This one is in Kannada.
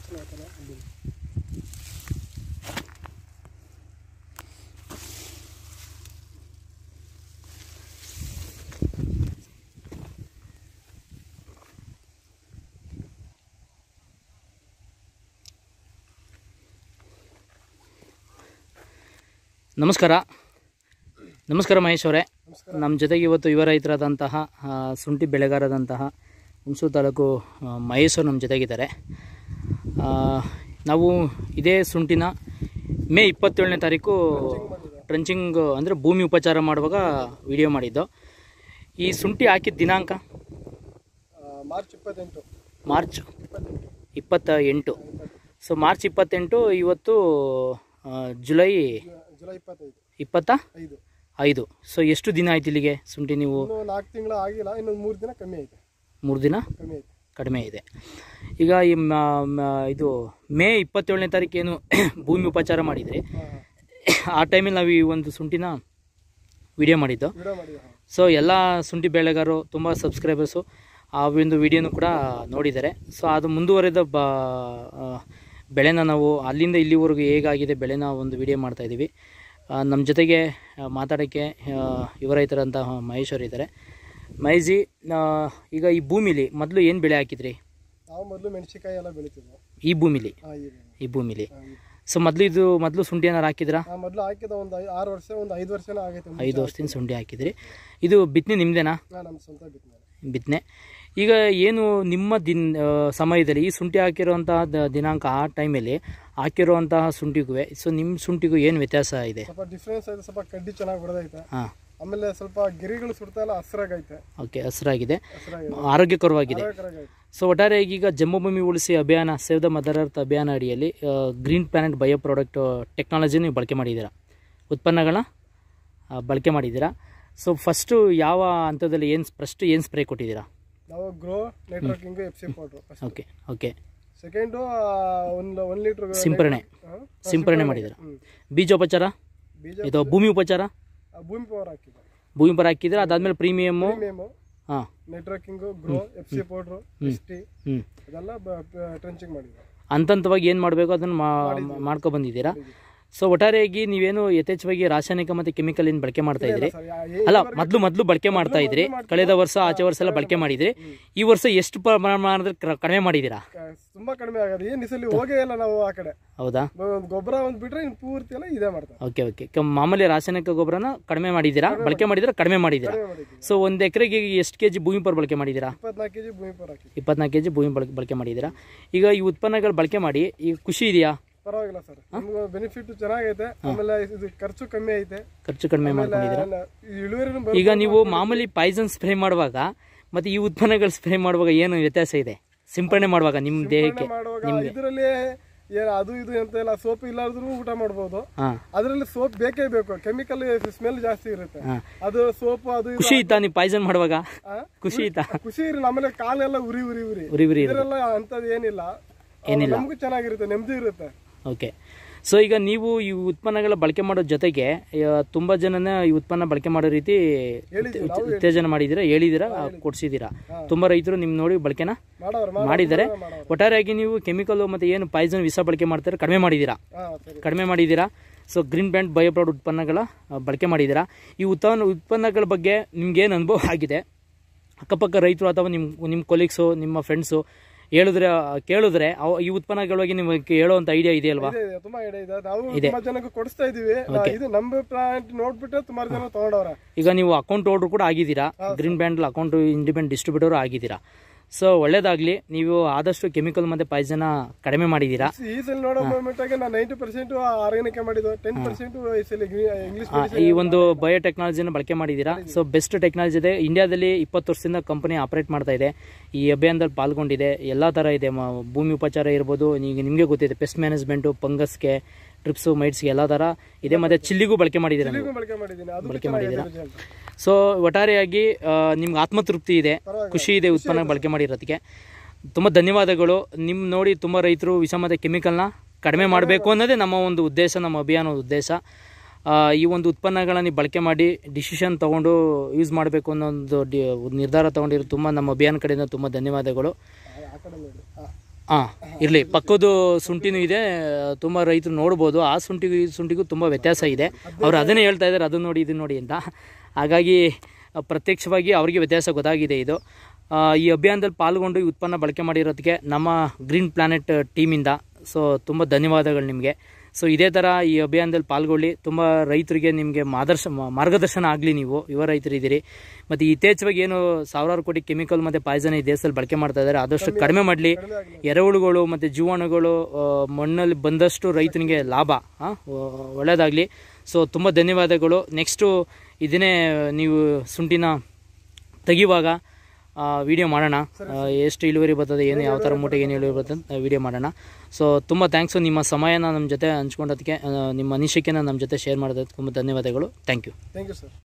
ವಾಸನೆ ಆಯ್ತಲ್ಲ ಅಲ್ಲಿ ನಮಸ್ಕಾರ ನಮಸ್ಕಾರ ಮಹೇಶ್ ಅವರೇ ನಮಸ್ಕಾರ ನಮ್ಮ ಜೊತೆಗೆ ಇವತ್ತು ಯುವ ರೈತರಾದಂತಹ ಆ, ಶುಂಠಿ ಬೆಳೆಗಾರರಾದಂತಹ ಹುಣಸೂರು ತಾಲೂಕು ಆ, ಮಹೇಶ್ ಅವರು ನಮ್ಮ ಜೊತೆಗಿದ್ದಾರೆ ಆ, ನಾವು ಇದೇ ಶುಂಠಿನ ಮೇ ಇಪ್ಪತ್ತೇಳನೇ ತಾರೀಕು ಟ್ರಂಚಿಂಗ್ ಅಂದರೆ ಭೂಮಿ ಉಪಚಾರ ಮಾಡುವಾಗ ವಿಡಿಯೋ ಮಾಡಿದ್ದು ಈ ಶುಂಠಿ ಹಾಕಿದ ದಿನಾಂಕ ಆ, ಮಾರ್ಚ್ ಇಪ್ಪತ್ತೆಂಟು ಮಾರ್ಚ್ ಇಪ್ಪತ್ತೆಂಟು ಇಪ್ಪತ್ತ ಎಂಟು ಸೊ ಮಾರ್ಚ್ ಇಪ್ಪತ್ತೆಂಟು ಇವತ್ತು ಆ, ಜುಲೈ ಜು- ಜುಲೈ ಇಪ್ಪತ್ತೈದು ಇಪ್ಪತ್ತ ಐದು ಐದು ಸೊ ಎಷ್ಟು ದಿನ ಆಯ್ತು ಇಲ್ಲಿಗೆ ಶುಂಠಿ ನೀವು ಇನ್ನು ನಾಲ್ಕು ತಿಂಗಳು ಆಗಿಲ್ಲ ಇನ್ನೊಂದು ಮೂರು ದಿನ ಕಮ್ಮಿ ಐತೆ ಮೂರು ದಿನ ಕಮ್ಮಿ ಐತೆ ಕಡಿಮೆ ಇದೆ ಈಗ ಈ ಮ- ಮ- ಇದು ಮೇ ಇಪ್ಪತ್ತೇಳನೇ ತಾರೀಕೇನು ಭೂಮಿ ಉಪಚಾರ ಮಾಡಿದ್ರಿ ಹಾಂ ಆ ಟೈಮಲ್ಲಿ ನಾವು ಈ ಒಂದು ಶುಂಠಿನ ವಿಡಿಯೋ ಮಾಡಿದ್ದು ವಿಡಿಯೋ ಮಾಡಿ ಹಾಂ ಸೊ ಎಲ್ಲ ಶುಂಠಿ ಬೆಳೆಗಾರರು ತುಂಬ ಸಬ್ಸ್ಕ್ರೈಬರ್ಸು ಆ ಒಂದು ವಿಡಿಯೋನು ಕೂಡ ನೋಡಿದ್ದಾರೆ ಸೊ ಅದು ಮುಂದುವರೆದ ಬ ಆ, ಬೆಳೆನ ನಾವು ಅಲ್ಲಿಂದ ಇಲ್ಲಿವರೆಗೂ ಹೇಗಾಗಿದೆ ಬೆಳೆನ ಒಂದು ವಿಡಿಯೋ ಮಾಡ್ತಾ ಇದ್ದೀವಿ ನಮ್ಮ ಜೊತೆಗೆ ಆ, ಮಾತಾಡೋಕ್ಕೆ ಆ, ಯುವ ರೈತರಂತಹ ಮಹೇಶ್ ಅವರು ಇದ್ದಾರೆ ಮಹೇಶ್ ಆ, ಈಗ ಈ ಭೂಮಿಲಿ ಮೊದಲು ಏನು ಬೆಳೆ ಹಾಕಿದ್ರಿ ನಾವು ಮೊದಲು ಮೆಣಸಿಕಾಯಿ ಎಲ್ಲ ಬೆಳಿತಿದ್ವು ಈ ಭೂಮಿಲಿ ಹಾಂ ಈ ಈ ಭೂಮಿಲಿ ಸೊ ಮೊದಲು ಇದು ಮೊದಲು ಶುಂಠಿ ಏನಾರು ಹಾಕಿದ್ರಾ ಹಾಂ ಮೊದಲು ಹಾಕಿದ ಒಂದು ಐ ಆರು ವರ್ಷ ಒಂದು ಐದು ವರ್ಷನೇ ಆಗೈತೆ ಐದು ವರ್ಷದಿಂದ ಶುಂಠಿ ಹಾಕಿದ್ರಿ ಇದು ಬಿತ್ತನೆ ನಿಮ್ಮದೇನಾ ಹಾಂ ನಮ್ಮ ಸ್ವಂತ ಬಿತ್ತನೆ ಬಿತ್ತನೆ ಈಗ ಏನು ನಿಮ್ಮ ದಿನ ಆ, ಸಮಯದಲ್ಲಿ ಈ ಶುಂಠಿ ಹಾಕಿರುವಂತಹ ದ- ದಿನಾಂಕ ಆ ಟೈಮಲ್ಲಿ ಹಾಕಿರುವಂತಹ ಶುಂಠಿಗೂ ಸೊ ನಿಮ್ಮ ಶುಂಠಿಗೂ ಏನು ವ್ಯತ್ಯಾಸ ಇದೆ ಸ್ವಲ್ಪ ಡಿಫ್ರೆನ್ಸ್ ಐತೆ ಸ್ವಲ್ಪ ಕಡ್ಡಿ ಚೆನ್ನಾಗಿ ಹೊಡೆದೈತೆ ಹಾಂ ಆಮೇಲೆ ಸ್ವಲ್ಪ ಗಿರಿಗಳು ಸುಡ್ತಾ ಇಲ್ಲ ಹಸ್ರಾಗೈತೆ ಓಕೆ ಹಸಿರಾಗಿದೆ ಹಸ್ರಾಗೈತೆ ಆರೋಗ್ಯಕರವಾಗಿದೆ ಆರೋಗ್ಯಕರಾಗೈತೆ ಸೊ ಒಟ್ಟಾರೆಯಾಗಿ ಈಗ ಜನ್ಮಭೂಮಿ ಉಳಿಸಿ ಅಭಿಯಾನ ಸೇವ್ ದ ಮದರ್ ಅರ್ತ್ ಅಭಿಯಾನ ಅಡಿಯಲ್ಲಿ green planet bio product technology ನೀವು ಬಳಕೆ ಮಾಡಿದ್ದೀರಾ ಉತ್ಪನ್ನಗಳನ್ನ ಆ, ಬಳಕೆ ಮಾಡಿದ್ದೀರಾ ಸೊ ಫಸ್ಟು ಯಾವ ಹಂತದಲ್ಲಿ ಏನು ಫಸ್ಟ್ ಏನು ಸ್ಪ್ರೇ ಕೊಟ್ಟಿದ್ದೀರಾ ನಾವು grow networking F C powder okay okay second ಒಂದು ಒನ್ ಲೀಟ್ರ್ ಸಿಂಪರಣೆ ಸಿಂಪರಣೆ ಮಾಡಿದ್ದೀರಾ ಬೀಜೋಪಚಾರ ಬೀಜ ಇದು ಭೂಮಿ ಉಪಚಾರ ಆ, ಭೂಮಿ ಪವರ್ ಹಾಕಿದ್ದು ಭೂಮಿ ಪರ ಹಾಕಿದ್ರೆ ಅದಾದ್ಮೇಲೆ ಪ್ರೀಮಿಯಮ್ಮು ಪ್ರೀಮಿಯಮು ಹಾಂ networking grow F C powder S T ಹ್ಞೂ ಅದೆಲ್ಲ ಟ್ರೆಂಚಿಂಗ್ ಮಾಡಿದ್ವಿ ಹಂತ ಹಂತವಾಗಿ ಏನು ಮಾಡಬೇಕು ಅದನ್ನು ಮಾಡ್ಕೊ ಬಂದಿದ್ದೀರಾ ಸೊ ಒಟ್ಟಾರೆಯಾಗಿ ನೀವೇನು ಯಥೇಚ್ಛವಾಗಿ ರಾಸಾಯನಿಕ ಮತ್ತು ಕೆಮಿಕಲ್ ಏನು ಬಳಕೆ ಮಾಡ್ತಾ ಇದ್ರಿ ಸರ್ ಯಾ- ಏ- ಅಲ್ಲ ಮೊದಲು ಮೊದಲು ಬಳಕೆ ಮಾಡ್ತಾ ಇದ್ರಿ ಕಳೆದ ವರ್ಷ ಆಚೆ ವರ್ಷ ಎಲ್ಲ ಬಳಕೆ ಮಾಡಿದ್ರಿ ಈ ವರ್ಷ ಎಷ್ಟು ಪ್ರಮಾಣದಲ್ಲಿ ಕ- ಕಡಿಮೆ ಮಾಡಿದ್ದೀರಾ ಕ- ತುಂಬಾ ಕಡಿಮೆ ಆಗೋದು ಏನ್ ಈ ಸಲ ಹೋಗೇ ಇಲ್ಲ ನಾವು ಆ ಕಡೆ ಹೌದಾ ಒಂದ್ ಗೊಬ್ಬರ ಒಂದ್ ಬಿಟ್ರೆ ಇನ್ ಪೂರ್ತಿ ಎಲ್ಲ ಇದೇ ಮಾಡ್ತಾರೆ ಓಕೆ ಓಕೆ ಕ- ಮಾಮೂಲಿ ರಾಸಾಯನಿಕ ಗೊಬ್ಬರನ ಕಡಿಮೆ ಮಾಡಿದ್ದೀರಾ ಬಳಕೆ ಮಾಡಿದ್ದೀರಾ ಕಡಿಮೆ ಮಾಡಿದ್ದೀರಾ ಕಡಿಮೆ ಮಾಡಿದ್ವಿ ಸೊ ಒಂದು ಎಕರೆಗೆ ಎಷ್ಟು ಕೆ ಜಿ ಭೂಮಿ ಪರ್ ಬಳಕೆ ಮಾಡಿದ್ದೀರಾ ಇಪ್ಪತ್ನಾಲ್ಕು ಕೆಜಿ ಭೂಮಿ ಪವರ್ ಹಾಕಿದ್ವಿ ಇಪ್ಪತ್ನಾಲ್ಕು ಕೆ ಜಿ ಭೂಮಿ ಬಳಕೆ ಬಳಕೆ ಮಾಡಿದ್ದೀರಾ ಈಗ ಈ ಉತ್ಪನ್ನಗಳು ಬಳಕೆ ಮಾಡಿ ಈಗ ಖುಷಿ ಇದೆಯಾ ಪರವಾಗಿಲ್ಲ ಸರ್ ನಮ್ಗೆ ಬೆನಿಫಿಟ್ ಚೆನ್ನಾಗೈತೆ ಆಮೇಲೆ ಇದು ಖರ್ಚು ಕಮ್ಮಿ ಐತೆ ಖರ್ಚು ಕಡಿಮೆ ಮಾಡ್ಕೊಂಡಿದ್ದೀರಾ ಆಮೇಲೆ ಇಳುವರಿನೂ ಈಗ ನೀವು ಮಾಮೂಲಿ ಪಾಯ್ಸನ್ ಸ್ಪ್ರೇ ಮಾಡುವಾಗ ಮತ್ತೆ ಈ ಉತ್ಪನ್ನಗಳು ಸ್ಪ್ರೇ ಮಾಡುವಾಗ ಏನು ವ್ಯತ್ಯಾಸ ಇದೆ ಸಿಂಪರಣೆ ಮಾಡುವಾಗ ನಿಮ್ಮ ದೇಹಕ್ಕೆ ಮಾಡುವಾಗ ಇದರಲ್ಲಿ ಏನ್ ಅದು ಇದು ಅಂತ ಇಲ್ಲ ಸೋಪ್ ಇಲ್ಲಾರ್ದ್ರು ಊಟ ಮಾಡ್ಬೋದು ಹಾಂ ಅದ್ರಲ್ಲಿ ಸೋಪ್ ಬೇಕೇ ಬೇಕು ಕೆಮಿಕಲ್ ಸ್ಮೆಲ್ ಜಾಸ್ತಿ ಇರುತ್ತೆ ಹಾಂ ಅದು ಸೋಪ್ ಅದು ಇದು ಖುಷಿ ಇತ್ತಾ ನೀವು ಪಾಯ್ಸನ್ ಮಾಡುವಾಗ ಆ? ಖುಷಿ ಇತ್ತಾ ಖುಷಿ ಇರಲ್ಲ ಆಮೇಲೆ ಕಾಲೆಲ್ಲ ಉರಿ ಉರಿ ಉರಿ ಉರಿ ಉರಿ ಇರುತ್ತೆ ಇದರೆಲ್ಲ ಅಂತದ್ ಏನಿಲ್ಲ ಏನಿಲ್ಲ. ನಮಗೂ ಚೆನ್ನಾಗಿರುತ್ತೆ ನೆಮ್ಮದಿ ಇರುತ್ತೆ ಓಕೆ ಸೊ ಈಗ ನೀವು ಈ ಉತ್ಪನ್ನಗಳ ಬಳಕೆ ಮಾಡೋ ಜೊತೆಗೆ ಆ, ತುಂಬಾ ಜನನ ಈ ಉತ್ಪನ್ನ ಬಳಕೆ ಮಾಡೋ ರೀತಿ ಹೇಳಿದ್ದೀವಿ, ಉತ್- ಉತ್ತೇಜನ ಮಾಡಿದ್ದೀರಾ ಹೇಳಿದ್ದೀರಾ ಕೊಡ್ಸಿದ್ದೀರಾ ತುಂಬಾ ರೈತರು ನಿಮ್ ನೋಡಿ ಬಳಕೆನ ಮಾಡೋರು ಮಾಡಿದ್ದಾರೆ ಮಾಡೋರು ಒಟ್ಟಾರೆಯಾಗಿ ನೀವು ಕೆಮಿಕಲ್ ಮತ್ತೆ ಏನು ಪಾಯ್ಸನ್ ವಿಷ ಬಳಕೆ ಮಾಡ್ತಾರೆ ಕಡಿಮೆ ಮಾಡಿದ್ದೀರಾ ಹಾ ಸರಿ ಕಡಿಮೆ ಮಾಡಿದ್ದೀರಾ so green band bio product ಉತ್ಪನ್ನಗಳ ಆ, ಬಳಕೆ ಮಾಡಿದ್ದೀರಾ ಈ ಉತ್ಪನ್ನ ಉತ್ಪನ್ನಗಳ ಬಗ್ಗೆ ನಿಮ್ಗೇನು ಅನುಭವ ಆಗಿದೆ ಅಕ್ಕಪಕ್ಕ ರೈತರು ಅಥವಾ ನಿಮ್ಮ ನಿಮ್ಮ ಕೊಲೀಗ್ಸು ನಿಮ್ಮ ಫ್ರೆಂಡ್ಸು ಹೇಳಿದ್ರೆ ಕೇಳಿದ್ರೆ ಅವ ಈ ಉತ್ಪನ್ನಗಳ ಬಗ್ಗೆ ನಿಮಗೆ ಹೇಳೋವಂಥ ಐಡಿಯಾ ಇದೆಯಲ್ವಾ ಇದೆ, ಇದೆ, ತುಂಬಾ ಐಡಿಯಾ ಇದೆ ನಾವು ತುಂಬಾ ಜನಕ್ಕೆ ಕೊಡಿಸ್ತಾ ಇದೀವಿ ಇದು ನಮ್ಮ ಪ್ಲಾಂಟ್ ನೋಡ್ಬಿಟ್ಟು ಸುಮಾರು ಜನ ತಗೊಂಡವ್ರ ಈಗ ನೀವು ಅಕೌಂಟ್ ಹೋಲ್ಡರ್ ಕೂಡ ಆಗಿದ್ದೀರಾ green band account independent distributor ಆಗಿದ್ದೀರಾ ಸೊ ಒಳ್ಳೇದಾಗ್ಲಿ ನೀವು ಆದಷ್ಟು ಕೆಮಿಕಲ್ ಮತ್ತೆ ಪಾಯ್ಸನ್ ಕಡಿಮೆ ಮಾಡಿದ್ದೀರಾ ಈ ಸಲ ನೋಡೋ ಮೂಮೆಂಟ್ ಆಗಿ ನಾನು ನೈಂಟಿ ಪರ್ಸೆಂಟ್ ಆರ್ಗಾನಿಕ್ ಮಾಡಿದ್ದು ಟೆನ್ ಪರ್ಸೆಂಟ್ ಈ ಸಲ ಇಂಗ್ಲಿಷ್ ಆ, ಈ ಒಂದು ಬಯೋಟೆಕ್ನಾಲಜಿನ ಬಳಕೆ ಮಾಡಿದ್ದೀರಾ ಸೊ ಬೆಸ್ಟ್ ಟೆಕ್ನಾಲಜಿ ಇದೆ ಇಂಡಿಯಾದಲ್ಲಿ ಇಪ್ಪತ್ತು ವರ್ಷದಿಂದ ಕಂಪನಿ ಆಪರೇಟ್ ಮಾಡ್ತಾ ಇದೆ ಈ ಅಭಿಯಾನದಲ್ಲಿ ಪಾಲ್ಗೊಂಡಿದೆ ಎಲ್ಲ ಥರ ಇದೆ ಮ- ಭೂಮಿ ಉಪಚಾರ ಇರ್ಬೋದು ಈಗ ನಿಮಗೆ ಗೊತ್ತಿದೆ ಪೆಸ್ಟ್ ಮ್ಯಾನೇಜ್ಮೆಂಟು ಫಂಗಸ್ಗೆ ಟ್ರಿಪ್ಸು ಮೈಟ್ಸ್ಗೆ ಎಲ್ಲ ಥರ ಇದೆ ಮತ್ತೆ ಚಿಲ್ಲಿಗೂ ಬಳಕೆ ಮಾಡಿದ್ದೀರಾ ನೀವು ಬಳಕೆ ಮಾಡಿದ್ದೀನಿ ಅದು ಬಳಕೆ ಮಾಡಿದ್ದೀರಾ result. ಸೊ ಒಟ್ಟಾರೆಯಾಗಿ ಆ, ನಿಮ್ಗೆ ಆತ್ಮತೃಪ್ತಿ ಇದೆ ಖುಷಿ ಇದೆ ಉತ್ಪನ್ನ ಬಳಕೆ ಮಾಡಿರೋದಕ್ಕೆ ತುಂಬ ಧನ್ಯವಾದಗಳು ನಿಮ್ಮ ನೋಡಿ ತುಂಬ ರೈತರು ವಿಷ ಮತ್ತು ಕೆಮಿಕಲ್ನ ಕಡಿಮೆ ಮಾಡಬೇಕು ಅನ್ನೋದೇ ನಮ್ಮ ಒಂದು ಉದ್ದೇಶ ನಮ್ಮ ಅಭಿಯಾನದ ಉದ್ದೇಶ ಆ, ಈ ಒಂದು ಉತ್ಪನ್ನಗಳನ್ನ ನೀವು ಬಳಕೆ ಮಾಡಿ ಡಿಸಿಷನ್ ತೊಗೊಂಡು ಯೂಸ್ ಮಾಡಬೇಕು ಅನ್ನೋ ಒಂದು ಡಿ- ಒಂದು ನಿರ್ಧಾರ ತೊಗೊಂಡಿರೋ ತುಂಬ ನಮ್ಮ ಅಭಿಯಾನ ಕಡೆಯಿಂದ ತುಂಬ ಧನ್ಯವಾದಗಳು ಆ- ಆ ಕಡೆ ನೋಡಿ ಆ, ಹಾಂ ಇರಲಿ ಪಕ್ಕದ್ದು ಶುಂಠಿನೂ ಇದೆ ತುಂಬ ರೈತರು ನೋಡ್ಬೋದು ಆ ಶುಂಠಿಗೂ ಈ ಶುಂಠಿಗೂ ತುಂಬ ವ್ಯತ್ಯಾಸ ಇದೆ ಅವ್ರು ಅದನ್ನೇ ಹೇಳ್ತಾ ಇದ್ದಾರೆ ಅದನ್ನ ನೋಡಿ ಇದನ್ನ ನೋಡಿ ಅಂತ ಹಾಗಾಗಿ ಆ, ಪ್ರತ್ಯಕ್ಷವಾಗಿ ಅವರಿಗೆ ವ್ಯತ್ಯಾಸ ಗೊತ್ತಾಗಿದೆ ಇದು ಆ, ಈ ಅಭಿಯಾನದಲ್ಲಿ ಪಾಲ್ಗೊಂಡು ಈ ಉತ್ಪನ್ನ ಬಳಕೆ ಮಾಡಿರೋದಕ್ಕೆ ನಮ್ಮ ಗ್ರೀನ್ ಪ್ಲಾನೆಟ್ ಟೀಮಿಂದ ಸೊ ತುಂಬ ಧನ್ಯವಾದಗಳು ನಿಮಗೆ ಸೊ ಇದೇ ಥರ ಈ ಅಭಿಯಾನದಲ್ಲಿ ಪಾಲ್ಗೊಳ್ಳಿ ತುಂಬ ರೈತರಿಗೆ ನಿಮಗೆ ಮಾದರ್ಶ ಮ- ಮಾರ್ಗದರ್ಶನ ಆಗಲಿ ನೀವು ಯುವ ರೈತರಿದ್ದೀರಿ ಮತ್ತು ಇತ್ತೀಚೆಗೆ ಏನು ಸಾವಿರಾರು ಕೋಟಿ ಕೆಮಿಕಲ್ ಮತ್ತು ಪಾಯ್ಸನ್ ಈ ದೇಶದಲ್ಲಿ ಬಳಕೆ ಮಾಡ್ತಾ ಇದ್ದಾರೆ ಆದಷ್ಟು ಕಡಿಮೆ ಮಾಡಲಿ ಎರೆಹುಳುಗಳು ಮತ್ತು ಜೀವಾಣುಗಳು ಆ, ಮಣ್ಣಲ್ಲಿ ಬಂದಷ್ಟು ರೈತನಿಗೆ ಲಾಭ ಆ, ಒ- ಒಳ್ಳೆಯದಾಗಲಿ ಸೊ ತುಂಬ ಧನ್ಯವಾದಗಳು ನೆಕ್ಸ್ಟು ಇದನ್ನೇ ನೀವು ಶುಂಠಿನ ತೆಗಿವಾಗ ವಿಡಿಯೋ ಮಾಡೋಣ ಆ, ಎಷ್ಟು ಇಳುವರಿ ಬರ್ತದೆ ಏನು ಯಾವ ಥರ ಮೂಟೆಗೆ ಏನು ಇಳುವರಿ ಬರ್ತದೆ ಅಂತ ವಿಡಿಯೋ ಮಾಡೋಣ ಸೊ ತುಂಬ ಥ್ಯಾಂಕ್ಸು ನಿಮ್ಮ ಸಮಯನ ನಮ್ಮ ಜೊತೆ ಹಂಚ್ಕೊಂಡೋದಕ್ಕೆ ಆ, ನಿಮ್ಮ ಅನಿಸಿಕೆನ ನಮ್ಮ ಜೊತೆ ಶೇರ್ ಮಾಡೋದಕ್ಕೆ ತುಂಬ ಧನ್ಯವಾದಗಳು thank you thank you sir